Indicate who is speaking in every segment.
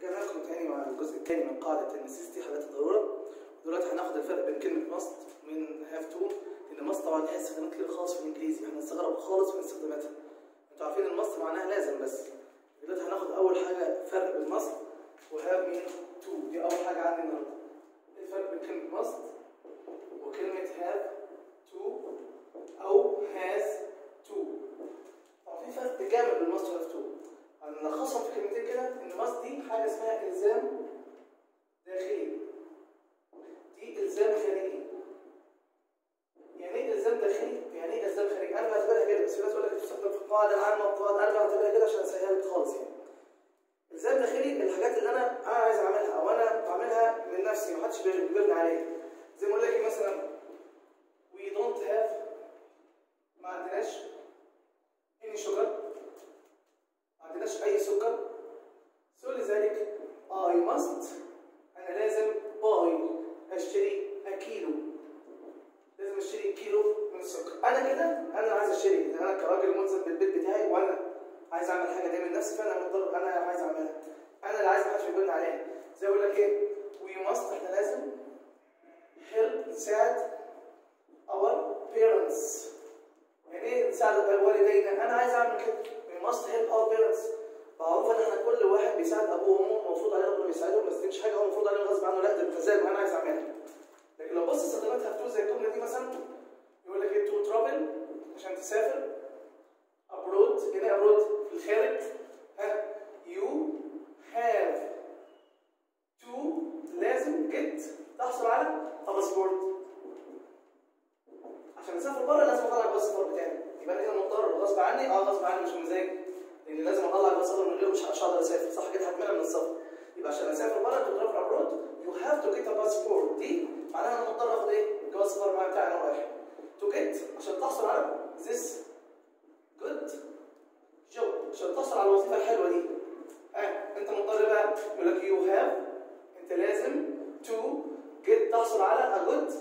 Speaker 1: رجعنا لكم تاني مع الجزء الثاني من قاعدة النسيستي حالات الضرورة دلوقتي هناخد الفرق بين كلمة ماست من هاف تو لأن ماست طبعا ليها استخدامات كتير خالص في الإنجليزي احنا هنستغرب خالص من استخداماتها انتوا عارفين الماست معناها لازم بس دلوقتي هناخد أول حاجة فرق بين ماست وهاف مين تو دي أول حاجة عندي النهاردة ايه الفرق بين كلمة ماست وكلمة هاف تو أو هاز تو طبعا في فرق جامد بين ماست وهاف تو هنلخصهم في كلمتين كده ان ماست دي حاجه اسمها الزام داخلي دي الزام خارجي يعني ايه الزام داخلي يعني ايه الزام خارجي انا بعتبرها كده بس في ناس تقول لك بتستخدم في القواعد العامه والقواعد انا بعتبرها كده عشان اسهلها لك خالص يعني الزام داخلي الحاجات اللي انا انا عايز اعملها او انا بعملها من نفسي محدش بيجبرني عليها زي ما اقول لك مثلا we don't have ما عندناش any sugar ما عندناش اي سكر سو لذلك I must انا لازم باي اشتري كيلو لازم اشتري كيلو من السكر انا كده انا عايز اشتري انا كراجل ملزم بالبيت بتاعي وانا عايز اعمل حاجه دي من نفسي فانا مضطر انا عايز اعملها انا اللي عايز محدش يقول عليها زي اقول لك ايه we must احنا لازم help نساعد our parents يعني ايه نساعد الوالدين انا عايز اعمل كده we must help our parents معروف ان احنا كل واحد بيساعد ابوه وامه المفروض عليه ربنا بيساعدهم بس دي مش حاجه هو المفروض عليه غصب عنه لا ده بمزاجه انا عايز اعملها لكن لو بص استخداماتها في زي الجمله دي مثلا يقول لك ايه تو ترافل عشان تسافر ابرود يعني ايه ابرود في الخارج ها يو هاف تو لازم جيت تحصل على باسبورت عشان اسافر بره لازم اطلع الباسبور بتاعي يبقى انا كده مضطر غصب عني اه غصب عني مش مزاج لان لازم اطلع الباسبور من غيره مش مش هقدر اسافر صح كده هتمنع من السفر يبقى عشان اسافر بره تو ترافل ابرود يو هاف تو جيت ا باسبور دي معناها انا مضطر اخد ايه جواز السفر معايا بتاعي انا رايح تو جيت عشان تحصل على ذس جود جوب عشان تحصل على الوظيفه الحلوه دي اه انت مضطر بقى يقول لك يو هاف انت لازم تو جيت تحصل على ا جود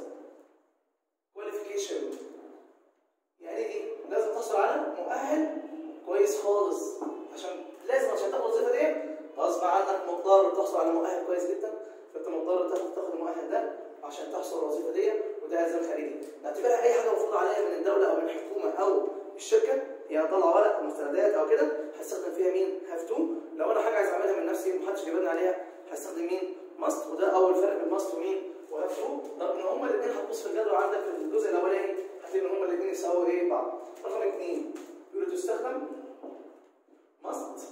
Speaker 1: كواليفيكيشن يعني ايه لازم تحصل على مؤهل كويس خالص عشان لازم عشان تاخد الوظيفه دي غصب عنك مضطر تحصل على مؤهل كويس جدا فانت مضطر تاخد تاخد المؤهل ده عشان تحصل على الوظيفه دي وده الزام خارجي نعتبرها اي حاجه مفروض عليا من الدوله او من الحكومه او الشركه هي طالعه ورق او مستندات او كده هستخدم فيها مين هاف تو لو انا حاجه عايز اعملها من نفسي ومحدش جبرني عليها هستخدم مين ماست وده اول فرق بين ماست ومين وهاف تو رغم ان هما الاثنين هتبص في الجدول عندك في الجزء الاولاني هتلاقي ان هما الاثنين يساووا ايه بعض رقم اثنين يقولوا تستخدم ماست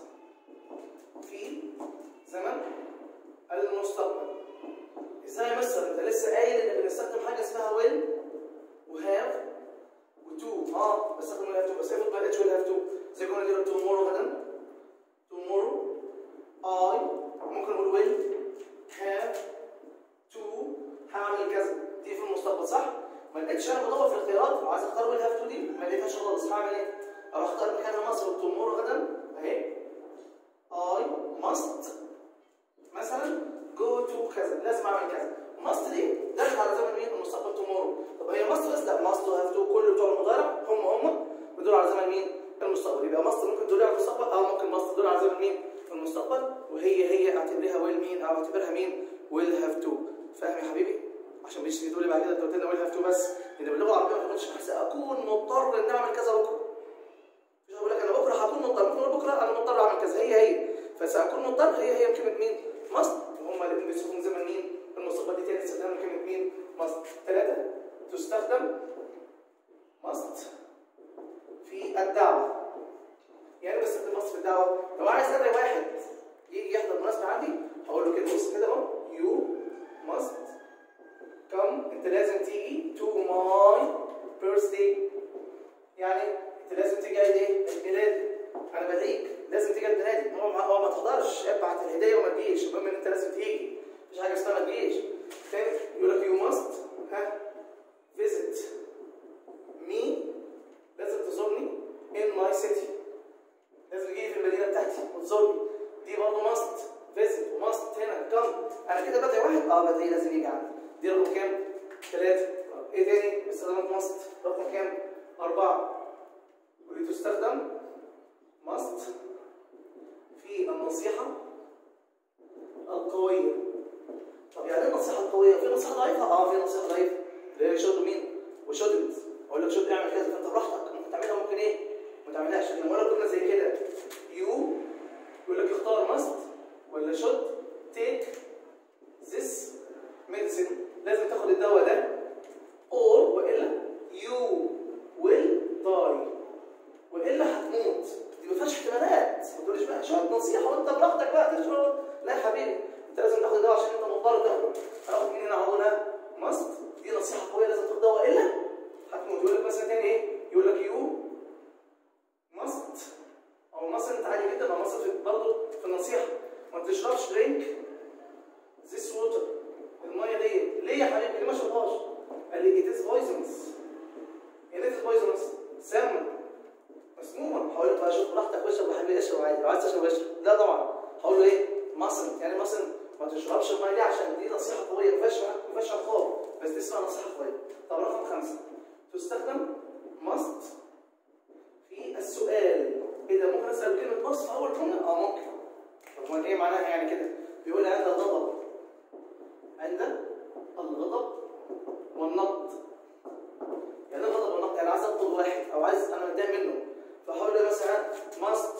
Speaker 1: في زمن المستقبل ازاي يا مستر انت لسه قايل ان بنستخدم حاجه اسمها ويل وهاف وتو اه بستخدم ويل هاف تو بس افرض ما لقيتش ويل هاف تو زي كنا نقول تومورو غدا تومورو اي ممكن نقول ويل هاف تو هعمل كذا دي في المستقبل صح؟ ما لقيتش انا بدور في الاختيارات وعايز اختار ويل هاف تو دي ما لقيتهاش خالص هعمل ايه؟ اروح اختار مكانها مصر تومورو غدا اهي I must مثلا go to كذا لازم اعمل كذا must دي داخل على زمن مين المستقبل تومورو طب هي must بس لا must have to كل بتوع المضارع هم هم بيدوروا على زمن مين المستقبل يبقى must ممكن تدل على المستقبل او ممكن must تدل على زمن مين المستقبل وهي هي اعتبرها ويل مين او اعتبرها مين will have to فاهم يا حبيبي عشان مش تقول لي بعد كده انت قلت لنا will have to بس لان باللغه العربيه ما تقولش اكون مضطر ان اعمل كذا بكره مش هقول لك انا بكره هكون مضطر ممكن بكره انا مضطر اعمل كذا هي هي فساكون مضطر هي هي كلمه مين مصد وهم الاثنين بيسمون زمن مين المستقبل دي تاني استخدام كلمه مين مصد ثلاثه تستخدم مصد في الدعوه يعني بستخدم مصد في الدعوه لو عايز ادعي واحد يجي يحضر مناسبه عندي هقول له كده بص كده اهو يو ماست كم انت لازم تيجي تو ماي بيرثدي يعني انت لازم تيجي عيد ايه؟ عيد ميلادي انا بدعيك لازم تيجي عيد ميلادي هو ما هو ما تقدرش ابعت الهديه وما تجيش المهم ان انت لازم تيجي مفيش حاجه اسمها ما تجيش تاني يقول لك يو ماست ها فيزيت مي لازم تزورني ان ماي سيتي لازم تجي في المدينه بتاعتي وتزورني دي برضه ماست فيزيت وماست هنا كم انا كده بدعي واحد اه بدعي لازم يجي عندي دي رقم كام؟ ثلاثه ايه تاني؟ باستخدامات ماست رقم كام؟ اربعه ولتستخدم must في النصيحة ضعيفه اه في نصيحه ضعيفه اللي هي شوت مين وشوتنت اقول لك شوت اعمل كذا فانت براحتك ممكن تعملها ممكن ايه ما تعملهاش لما اقول لك جمله زي كده يو يقول لك اختار ماست ولا شوت تيك ذس ميديسن لازم تاخد الدواء ده اور والا يو ويل داي والا هتموت دي ما فيهاش احتمالات ما تقوليش بقى شويه نصيحه وانت براحتك بقى تشرب لا يا حبيبي انت لازم تاخد الدواء عشان انت مضطر تاخده هاخد منين هقولها ماست دي نصيحه قويه لازم تاخد دواء الا هتموت يقول لك مثلا تاني ايه يقول لك يو ماست او مثلا انت عادي جدا او مثلا برضه في النصيحه ما تشربش درينك ذيس ووتر الميه دي ليه يا حبيبي ليه ما شربهاش قال لي اتس بويزنس يعني اتس بويزنس سم مسمومه هقول له بقى شوف براحتك واشرب يا حبيبي اشرب عادي لو عايز تشرب اشرب لا طبعا هقول له ايه مصن يعني مصن ما تشربش الميه دي عشان دي نصيحه قويه ما فيهاش ما فيهاش عقاب بس دي اسمها نصيحه قويه طب رقم خمسه تستخدم ماست في السؤال ايه ده ممكن اسال كلمه ماست في اول جمله اه ممكن طب ما ايه معناها يعني كده بيقول عند الغضب عند الغضب والنقد يعني ايه الغضب والنقد يعني عايز انقد واحد او عايز انا متضايق منه فهقول له مثلا ماست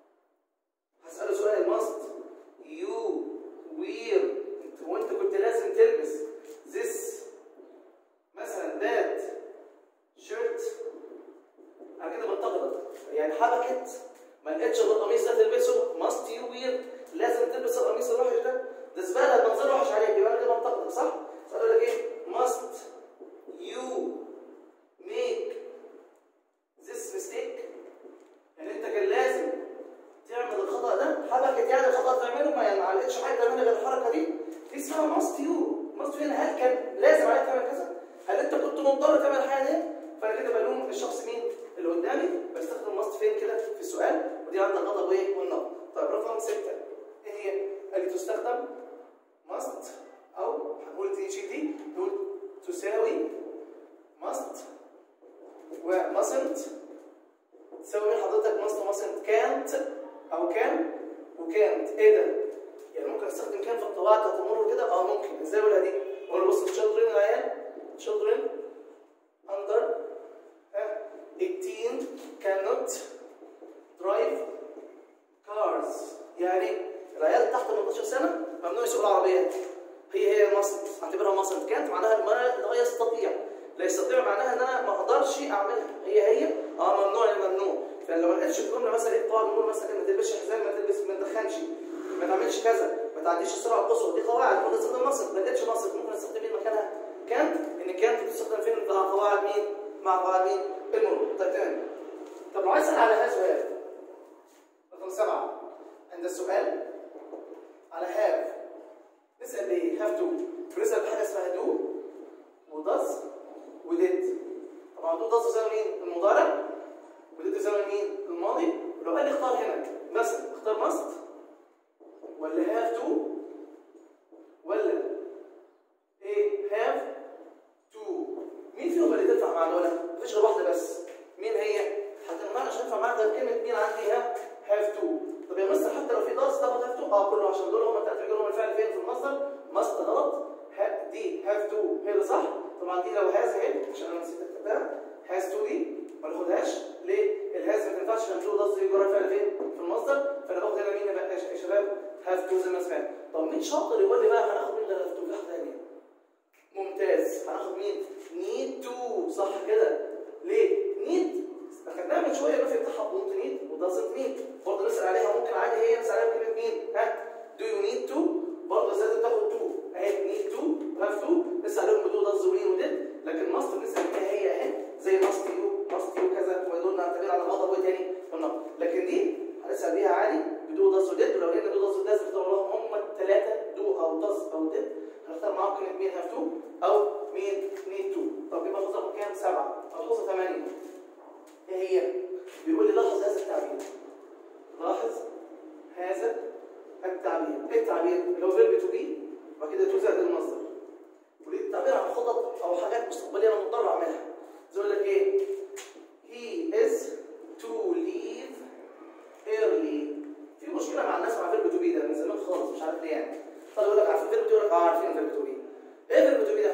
Speaker 1: هساله سؤال ماست يو وير وانت كنت لازم تلبس this مثلا باد شيرت انا كده بنتقدك يعني حبكت ما لقيتش القميص ده تلبسه ماست يو وير لازم تلبس القميص الوحش ده ده زباله منظره وحش عليك يبقى انا كده بنتقدك صح؟ فاقول لك ايه ماست يو ميك this mistake يعني انت كان لازم تعمل الخطا ده حبكت يعني الخطا تعمله ما يعني ما لقيتش حاجه تعملها غير الحركه دي دي اسمها ماست يو ماست يو هل كان لازم عليك تعمل كذا؟ هل انت كنت مضطر تعمل الحاجه دي؟ فانا كده بلوم الشخص مين اللي قدامي بستخدم ماست فين كده في السؤال ودي عندنا الغضب وايه والنقد طيب رقم سته ايه هي؟ اللي تستخدم ماست او هنقول تي جي دي نقول تساوي ماست وماسنت تساوي مين حضرتك ماست وماسنت كانت او كان وكانت ايه ده؟ يعني ممكن استخدم كان في القواعد بتاعت المرور كده اه ممكن ازاي اقولها دي؟ اقول بص children العيال children under uh, 18 cannot drive cars يعني العيال تحت 18 سنه ممنوع يسوقوا العربيات هي هي مصر اعتبرها مصر كانت معناها ما لا يستطيع لا يستطيع معناها ان انا ما اقدرش اعملها هي هي اه ممنوع يعني ممنوع فلو ما لقيتش الجمله مثلا ايه قواعد نقول مثلا ما تلبسش حزام ما تلبس ما تدخنش ما تعملش كذا ما تعديش السرعه القصوى دي قواعد ممكن تستخدم مصر ما لقيتش مصر ممكن استخدم مين مكانها كانت ان كانت بتستخدم فين مع قواعد مين مع قواعد مين المرور طيب تمام طب لو عايز اسال على هذا سؤال رقم سبعه عند السؤال على هاف نسال بايه هاف تو بنسال بحاجه اسمها دو وداز وديد طبعا دو داز يساوي مين المضارع وديد يساوي مين الماضي ولو قال لي اختار هنا مثلا اختار ماست ولا هاف تو ولا ايه هاف تو مين فيهم اللي تنفع مع دول مفيش غير واحده بس مين هي هتنفع مش هينفع معاها غير كلمه مين عندي ها هاف تو طب يا مستر حتى لو في داز تاخد هاف تو اه كله عشان دول هم الثلاث رجال هم الفعل فين في المصدر ماست غلط ها دي هاف تو هي اللي صح طبعا دي لو هاز اهي عشان انا نسيت اكتبها هاز تو دي ما ناخدهاش ليه؟ الهاز ما تنفعش عشان تو داز يجرى الفعل فين؟ في المصدر فانا باخد هنا مين بقى يا شباب؟ هاف تو زي ما سمعنا طب مين شاطر يقول لي بقى هناخد مين غير هاف تو في واحده ثانيه ممتاز هناخد مين؟ نيد تو صح كده ليه؟ نيد اخدناها من شويه النفي بتاعها دونت نيد ودازنت نيد برضه نسال عليها ممكن عادي هي نسال عليها كلمه مين؟ ها؟ دو يو نيد تو؟ برضه لازم تاخد تو اهي نيد تو هاف تو نسال عليهم بدو داز وين وديد لكن ماست نسال فيها هي اهي زي ماست يو ماست يو كذا ويدل نعتبر على غضب وايه تاني؟ والنقد لكن دي هنسال بيها عادي بدو داز وديد ولو لقينا دو داز وديد نختار لهم هم الثلاثه دو او داز او ديد هنختار معاهم كلمه مين هاف تو او مين نيد تو طب يبقى رقم كام؟ سبعه او توصل ثمانيه ايه هي؟ بيقول لي لاحظ هذا التعبير لاحظ هذا التعبير ايه التعبير؟ اللي هو فيرب تو بي وبعد كده تو زائد المصدر وليه التعبير عن خطط او حاجات مستقبليه انا مضطر اعملها زي يقول لك ايه؟ he is to leave early في مشكله مع الناس مع فيرب تو بي ده من زمان خالص مش عارف ليه يعني طب يقول لك عارفين فيرب تو بي يقول لك اه عارفين فيرب تو بي ايه فيرب تو بي ده؟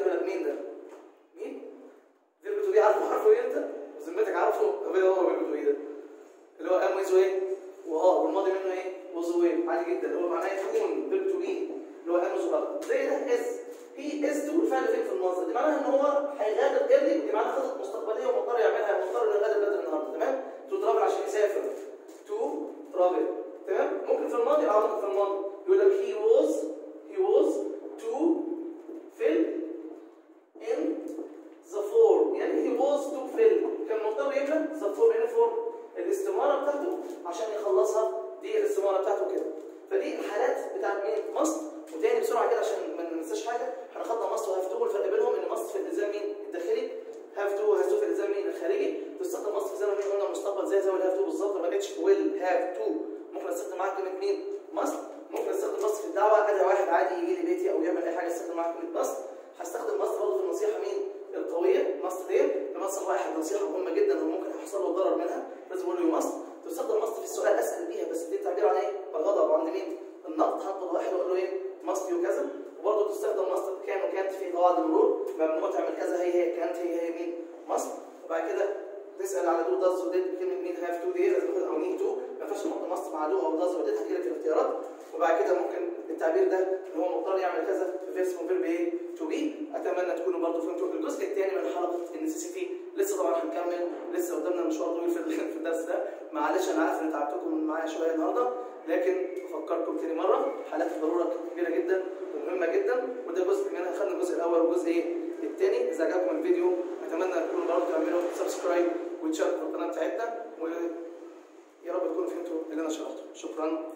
Speaker 1: بالك مين ده؟ مين؟ فيرب تو بي عارفه عارفه ايه انت؟ وذمتك عارفه؟ طب ايه هو فيرب تو بي ده؟ اللي هو ام ويز وايه؟ واه والماضي منه ايه؟ وز وايه؟ عادي جدا اللي هو معناه يكون فيرب تو بي اللي هو ام ويز واه زي ده از هي از تو الفعل فين في المصدر دي معناها ان هو هيغادر ايرلي دي معناها خطط مستقبليه ومضطر يعملها مضطر انه يغادر بدري النهارده تمام؟ تو ترافل عشان يسافر تو ترافل تمام؟ ممكن في الماضي اه ممكن في الماضي يقول لك he was he was to fill in the form يعني he was to fill كان مضطر يملى the form يعني form الاستمارة بتاعته عشان يخلصها دي الاستمارة بتاعته كده فدي الحالات بتاعت مين مصر وتاني بسرعة كده عشان ما ننساش حاجة احنا خدنا مصر وهاف تو والفرق بينهم ان مصر في الالزام مين الداخلي هاف تو وهاف تو في الالزام مين الخارجي تستخدم مصر في زمن مين قلنا المستقبل زي زي الهاف تو بالظبط ما كانتش ويل هاف تو ممكن استخدم معاها كلمة مين مصر ممكن استخدم مصر في الدعوة ادي واحد عادي يجي لي بيتي او يعمل اي حاجة استخدم معاها كلمة مصر هستخدم مصر برضه في النصيحة مين القوية مصر دي لمصر واحد نصيحة مهمة جدا وممكن يحصل له ضرر منها لازم اقول له مصر تستخدم مصر في السؤال اسال بيها بس دي تعبير عن ايه؟ الغضب عند مين؟ النقد هنقد واحد واقول له ايه؟ مصر وكذا وبرضه تستخدم مصر كان وكانت في قواعد المرور ممنوع تعمل كذا هي هي كانت هي هي مين؟ مصر وبعد كده تسال على دو داز وديت بكلمه مين هاف تو دي لازم تاخد او نيد تو ما ينفعش نحط مصر مع دو او داز وديت هتجيلك في الاختيارات وبعد كده ممكن التعبير ده ان هو مضطر يعمل كذا في فيرس اسمه فيرب ايه؟ تو بي اتمنى تكونوا برضه فهمتوا الجزء الثاني من حلقه النسيسيتي لسه طبعا هنكمل لسه قدامنا مشوار طويل في في الدرس ده معلش انا عارف ان تعبتكم معايا شويه النهارده لكن افكركم تاني مره حالات الضروره كبيره جدا ومهمه جدا وده جزء منها خدنا الجزء الاول والجزء ايه الثاني اذا عجبكم الفيديو اتمنى تكونوا برضه تعملوا سبسكرايب وتشاركوا في القناه بتاعتنا ويا رب تكونوا فهمتوا اللي انا شرحته شكرا